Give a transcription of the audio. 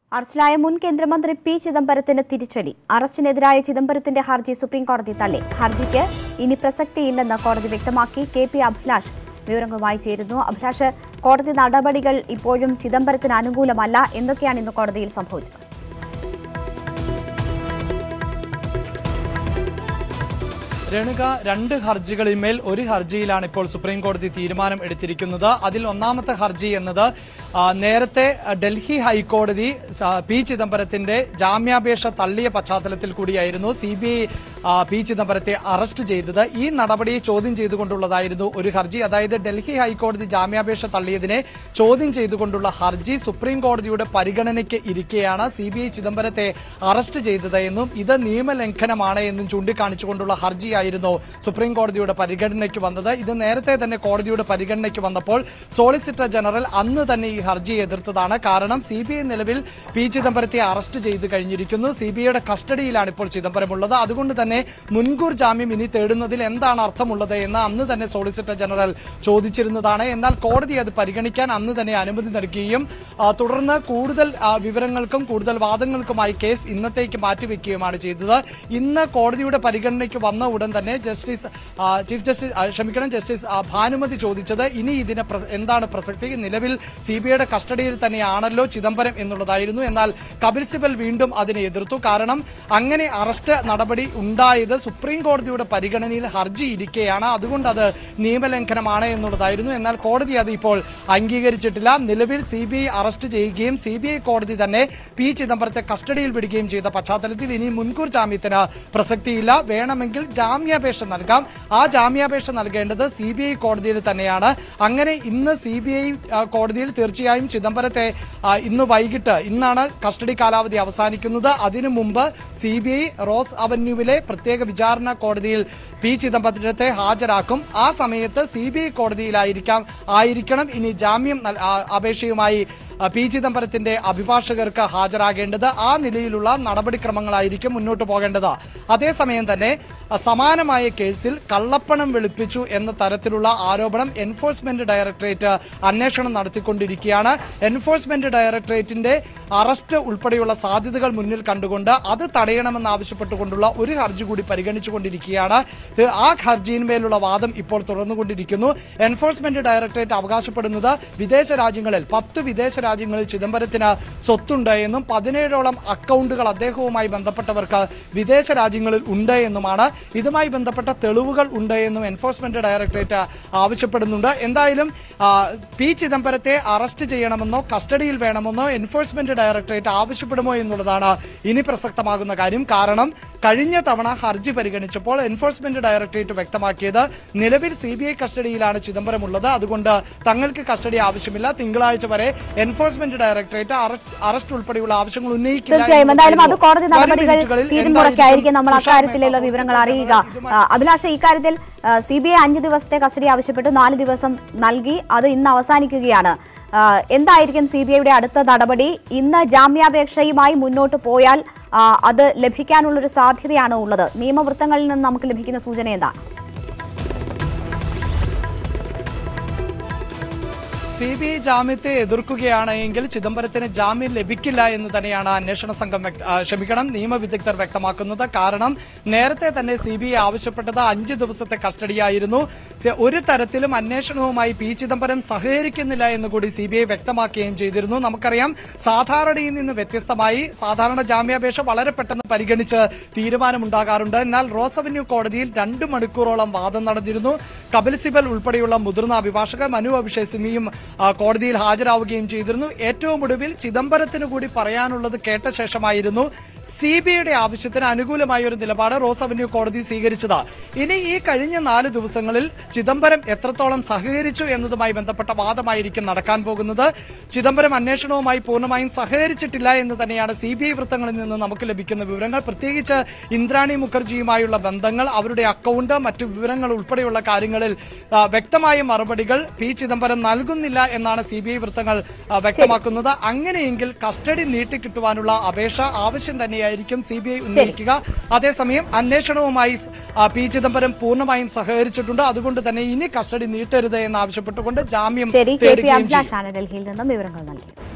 അറസ്റ്റിലായ മുൻ കേന്ദ്രമന്ത്രി പി ചിദംബരത്തിന് തിരിച്ചടി അറസ്റ്റിനെതിരായ ചിദംബരത്തിന്റെ ഹർജി സുപ്രീംകോടതി തള്ളി ഹർജിക്ക് ഇനി പ്രസക്തിയില്ലെന്ന് കോടതി വ്യക്തമാക്കി കെ പി അഭിലാഷ് വിവരങ്ങളുമായി ചേരുന്നു അഭിലാഷ് കോടതി നടപടികൾ ഇപ്പോഴും ചിദംബരത്തിന് അനുകൂലമല്ല എന്തൊക്കെയാണ് ഇന്ന് കോടതിയിൽ സംഭവിച്ചത് രേണുക രണ്ട് ഹർജികളിന്മേൽ ഒരു ഹർജിയിലാണ് ഇപ്പോൾ സുപ്രീം കോടതി തീരുമാനം എടുത്തിരിക്കുന്നത് അതിൽ ഒന്നാമത്തെ ഹർജി എന്നത് ആ, നേരത്തെ ആ, ഡൽഹി ഹൈക്കോടതി സ- പി ചിദംബരത്തിന്റെ ജാമ്യാപേക്ഷ തള്ളിയ പശ്ചാത്തലത്തിൽ കൂടിയായിരുന്നു സി ബി ഐ പി ചിദംബരത്തെ അറസ്റ്റ് ചെയ്തത് ഈ നടപടിയെ ചോദ്യം ചെയ്തുകൊണ്ടുള്ളതായിരുന്നു ഒരു ഹർജി അതായത് ഡൽഹി ഹൈക്കോടതി ജാമ്യാപേക്ഷ തള്ളിയതിനെ ചോദ്യം ചെയ്തുകൊണ്ടുള്ള ഹർജി സുപ്രീം കോടതിയുടെ പരിഗണനയ്ക്ക് ഇരിക്കെയാണ് സി ബി ഐ ചിദംബരത്തെ അറസ്റ്റ് ചെയ്തത് എന്നും ഇത് നിയമലംഘനമാണ് എന്നും ചൂണ്ടിക്കാണിച്ചുകൊണ്ടുള്ള ഹർജിയായിരുന്നു സുപ്രീം കോടതിയുടെ പരിഗണനയ്ക്ക് വന്നത് ഇത് നേരത്തെ തന്നെ കോടതിയുടെ പരിഗണനയ്ക്ക് വന്നപ്പോൾ സോളിസിറ്റർ ജനറൽ അന്ന് തന്നെ ഈ ഹർജി എതിർത്തതാണ് കാരണം സി ബി ഐ നിലവിൽ പി ചിദംബരത്തെ അറസ്റ്റ് ചെയ്ത് കഴിഞ്ഞിരിക്കുന്നു സി ബി ഐയുടെ കസ്റ്റഡിയിലാണ് ഇപ്പോൾ ചിദംബരം ഉള്ളത് അതുകൊണ്ട് തന്നെ മുൻകൂർ ജാമ്യം ഇനി തേടുന്നതിൽ എന്താണ് അർത്ഥമുള്ളത് എന്ന് അന്ന് തന്നെ സോളിസിറ്റർ ജനറൽ ചോദിച്ചിരുന്നതാണ് എന്നാൽ കോടതി അത് പരിഗണിക്കാൻ അന്ന് തന്നെ അനുമതി നൽകുകയും ആ, തുടർന്ന് കൂടുതൽ ആ, വിവരങ്ങൾക്കും കൂടുതൽ വാദങ്ങൾക്കുമായി കേസ് ഇന്നത്തേക്ക് മാറ്റിവെക്കുകയുമാണ് ചെയ്തത് ഇന്ന് കോടതിയുടെ പരിഗണനയ്ക്ക് വന്ന ഉടൻ തന്നെ ജസ്റ്റിസ് ആ, ചീഫ് ജസ്റ്റിസ് ആ, ക്ഷമിക്കണം ജസ്റ്റിസ് ആ, ഭാനുമതി ചോദിച്ചത് ഇനി ഇതിന് പ്ര- എന്താണ് പ്രസക്തി നിലവിൽ സി ബി ഐയുടെ കസ്റ്റഡിയിൽ തന്നെയാണല്ലോ ചിദംബരം എന്നുള്ളതായിരുന്നു എന്നാൽ കപിൽ സിബൽ വീണ്ടും അതിനെ എതിർത്തു കാരണം അങ്ങനെ അറസ്റ്റ് നടപടി ഉണ്ടായത് സുപ്രീം കോടതിയുടെ പരിഗണനയിൽ ഹർജി ഇരിക്കെയാണ് അതുകൊണ്ട് അത് നിയമലംഘനമാണ് എന്നുള്ളതായിരുന്നു എന്നാൽ കോടതി അത് ഇപ്പോൾ അംഗീകരിച്ചിട്ടില്ല നിലവിൽ സി ബി ഐ അറസ്റ്റ് ചെയ്യുകയും സി ബി ഐ കോടതി തന്നെ പി ചിദംബരത്തെ കസ്റ്റഡിയിൽ വിടുകയും ചെയ്ത പശ്ചാത്തലത്തിൽ ഇനി മുൻകൂർ ജാമ്യത്തിന് പ്രസക്തിയില്ല വേണമെങ്കിൽ ജാമ്യാപേക്ഷ നൽകാം ആ ജാമ്യാപേക്ഷ നൽകേണ്ടത് സി ബി ഐ കോടതിയിൽ തന്നെയാണ് അങ്ങനെ ഇന്ന് സി ബി ഐ കോടതിയിൽ തീർച്ചയായും ചിദംബരത്തെ ആ, ഇന്ന് വൈകിട്ട് ഇന്നാണ് കസ്റ്റഡി കാലാവധി അവസാനിക്കുന്നത് അതിനു മുമ്പ് സി ബി ഐ റോസ് അവന്യൂവിലെ പ്രത്യേക വിചാരണ കോടതിയിൽ പി ചിദംബരത്തെ ഹാജരാക്കും ആ സമയത്ത് സി ബി ഐ കോടതിയിലായിരിക്കാം ആയിരിക്കണം ഇനി ജാമ്യം നൽ- ആ, അപേക്ഷയുമായി ആ, പി ചിദംബരത്തിന്റെ അഭിഭാഷകർക്ക് ഹാജരാകേണ്ടത് ആ നിലയിലുള്ള നടപടിക്രമങ്ങളായിരിക്കും മുന്നോട്ട് പോകേണ്ടത് അതേസമയം തന്നെ ആ, സമാനമായ കേസിൽ കള്ളപ്പണം വെളുപ്പിച്ചു എന്ന തരത്തിലുള്ള ആരോപണം എൻഫോഴ്സ്മെന്റ് ഡയറക്ടറേറ്റ് അന്വേഷണം നടത്തിക്കൊണ്ടിരിക്കുകയാണ് എൻഫോഴ്സ്മെന്റ് ഡയറക്ടറേറ്റിന്റെ അറസ്റ്റ് ഉൾപ്പെടെയുള്ള സാധ്യതകൾ മുന്നിൽ കണ്ടുകൊണ്ട് അത് തടയണമെന്ന് ആവശ്യപ്പെട്ടുകൊണ്ടുള്ള ഒരു ഹർജി കൂടി പരിഗണിച്ചുകൊണ്ടിരിക്കുകയാണ് ഇത് ആ ഹർജിയിന്മേലുള്ള വാദം ഇപ്പോൾ തുറന്നുകൊണ്ടിരിക്കുന്നു എൻഫോഴ്സ്മെന്റ് ഡയറക്ടറേറ്റ് അവകാശപ്പെടുന്നത് വിദേശ രാജ്യങ്ങളിൽ പത്ത് വിദേശ രാജ്യങ്ങളിൽ ചിദംബരത്തിന് സ്വത്തുണ്ട് എന്നും പതിനേഴോളം അക്കൗണ്ടുകൾ അദ്ദേഹവുമായി ബന്ധപ്പെട്ടവർക്ക് വിദേശ രാജ്യങ്ങളിൽ ഉണ്ട് എന്നുമാണ് ഇതുമായി ബന്ധപ്പെട്ട തെളിവുകൾ ഉണ്ട് എന്നും എൻഫോഴ്സ്മെന്റ് ഡയറക്ടറേറ്റ് ആവശ്യപ്പെടുന്നുണ്ട് എന്തായാലും ആ, പി ചിദംബരത്തെ അറസ്റ്റ് ചെയ്യണമെന്നോ കസ്റ്റഡിയിൽ വേണമെന്നോ എൻഫോഴ്സ്മെന്റ് ഡയറക്ടറേറ്റ് ആവശ്യപ്പെടുമോ എന്നുള്ളതാണ് ഇനി പ്രസക്തമാകുന്ന കാര്യം കാരണം കഴിഞ്ഞ തവണ ഹർജി പരിഗണിച്ചപ്പോൾ എൻഫോഴ്സ്മെന്റ് ഡയറക്ടറേറ്റ് വ്യക്തമാക്കിയത് നിലവിൽ സി ബി ഐ കസ്റ്റഡിയിലാണ് ചിദംബരം ഉള്ളത് അതുകൊണ്ട് തങ്ങൾക്ക് കസ്റ്റഡി ആവശ്യമില്ല തിങ്കളാഴ്ച വരെ എൻഫോഴ്സ്മെന്റ് ഡയറക്ടറേറ്റ് അറസ്റ്റ് അറസ്റ്റ് ഉൾപ്പെടെയുള്ള ആവശ്യങ്ങൾ ഉന്നയിക്കില്ല തീർച്ചയായും എന്തായാലും അത് കോടതി വരും നടപടികൾ മിനിറ്റുകളിൽ തീരുമുറയ്ക്കായിരിക്കും നമ്മൾ എന്തായിരിക്കും അക്കാര്യത്തിലുള്ള വിവരങ്ങൾ അറിയുക ആ, അഭിലാഷ ഇക്കാര്യത്തിൽ സി ബി ഐ അഞ്ച് ദിവസത്തെ കസ്റ്റഡി ആവശ്യപ്പെട്ടു നാല് ദിവസം നൽകി അത് ഇന്ന് അവസാനിക്കുകയാണ് ആ, എന്തായിരിക്കും സി ബി ഐയുടെ അടുത്ത നടപടി ഇന്ന് ജാമ്യാപേക്ഷയുമായി മുന്നോട്ട് പോയാൽ ആ, അത് ലഭിക്കാനുള്ളൊരു സാധ്യതയാണ് ഉള്ളത് നിയമവൃത്തങ്ങളിൽ നിന്ന് നമുക്ക് ലഭിക്കുന്ന സൂചന എന്താണ് സി ബി ഐ ജാമ്യത്തെ എതിർക്കുകയാണ് എങ്കിൽ ചിദംബരത്തിന് ജാമ്യം ലഭിക്കില്ല എന്ന് തന്നെയാണ് അന്വേഷണ സംഘം വ്യക്ത- ആ, ക്ഷമിക്കണം നിയമവിദഗ്ധർ വ്യക്തമാക്കുന്നത് കാരണം നേരത്തെ തന്നെ സി ബി ഐ ആവശ്യപ്പെട്ടത് അഞ്ച് ദിവസത്തെ കസ്റ്റഡിയായിരുന്നു സെ- ഒരു തരത്തിലും അന്വേഷണവുമായി പി ചിദംബരം സഹകരിക്കുന്നില്ല എന്ന് കൂടി സി ബി ഐ വ്യക്തമാക്കുകയും ചെയ്തിരുന്നു നമുക്കറിയാം സാധാരണയിൽ നിന്ന് വ്യത്യസ്തമായി സാധാരണ ജാമ്യാപേക്ഷ വളരെ പെട്ടെന്ന് പരിഗണിച്ച് തീരുമാനമുണ്ടാകാറുണ്ട് എന്നാൽ റോസ് അവന്യൂ കോടതിയിൽ രണ്ട് മണിക്കൂറോളം വാദം നടന്നിരുന്നു കപിൽ സിബൽ ഉൾപ്പെടെയുള്ള മുതിർന്ന അഭിഭാഷക മനു അഭിഷേക് സിംഗിയും ആ, കോടതിയിൽ ഹാജരാവുകയും ചെയ്തിരുന്നു ഏറ്റവും ഒടുവിൽ ചിദംബരത്തിന് കൂടി പറയാനുള്ളത് കേട്ട ശേഷമായിരുന്നു സി ബി ഐയുടെ ആവശ്യത്തിന് അനുകൂലമായ ഒരു നിലപാട് റോസ് അവന്യൂ കോടതി സ്വീകരിച്ചത് ഇനി ഈ കഴിഞ്ഞ നാല് ദിവസങ്ങളിൽ ചിദംബരം എത്രത്തോളം സഹകരിച്ചു എന്നതുമായി ബന്ധപ്പെട്ട വാദമായിരിക്കും നടക്കാൻ പോകുന്നത് ചിദംബരം അന്വേഷണവുമായി പൂർണ്ണമായും സഹകരിച്ചിട്ടില്ല എന്ന് തന്നെയാണ് സി ബി ഐ വൃത്തങ്ങളിൽ നിന്ന് നമുക്ക് ലഭിക്കുന്ന വിവരങ്ങൾ പ്രത്യേകിച്ച് ഇന്ദ്രാണി മുഖർജിയുമായുള്ള ബന്ധങ്ങൾ അവരുടെ അക്കൗണ്ട് മറ്റു വിവരങ്ങൾ ഉൾപ്പെടെയുള്ള കാര്യങ്ങളിൽ ആ, വ്യക്തമായ മറുപടികൾ പി ചിദംബരം നൽകുന്നില്ല എന്നാണ് സി ബി ഐ വൃത്തങ്ങൾ ആ, വ്യക്തമാക്കുന്നത് അങ്ങനെയെങ്കിൽ കസ്റ്റഡി നീട്ടിക്കിട്ടുവാനുള്ള അപേക്ഷ ആവശ്യം തന്നെയായിരിക്കും സി ബി ഐ ഉന്നയിക്കുക അതേസമയം അന്വേഷണവുമായി സ്- ആ, പി ചിദംബരം പൂർണ്ണമായും സഹകരിച്ചിട്ടുണ്ട് അതുകൊണ്ട് തന്നെ ഇനി കസ്റ്റഡി നീട്ടരുത് എന്ന് ആവശ്യപ്പെട്ടുകൊണ്ട് ജാമ്യം ശരി കെ പി തേടുകയും ചെയ്യും അഭിലാഷാണ് ഡൽഹിയിൽ നിന്നും വിവരങ്ങൾ നൽകിയത്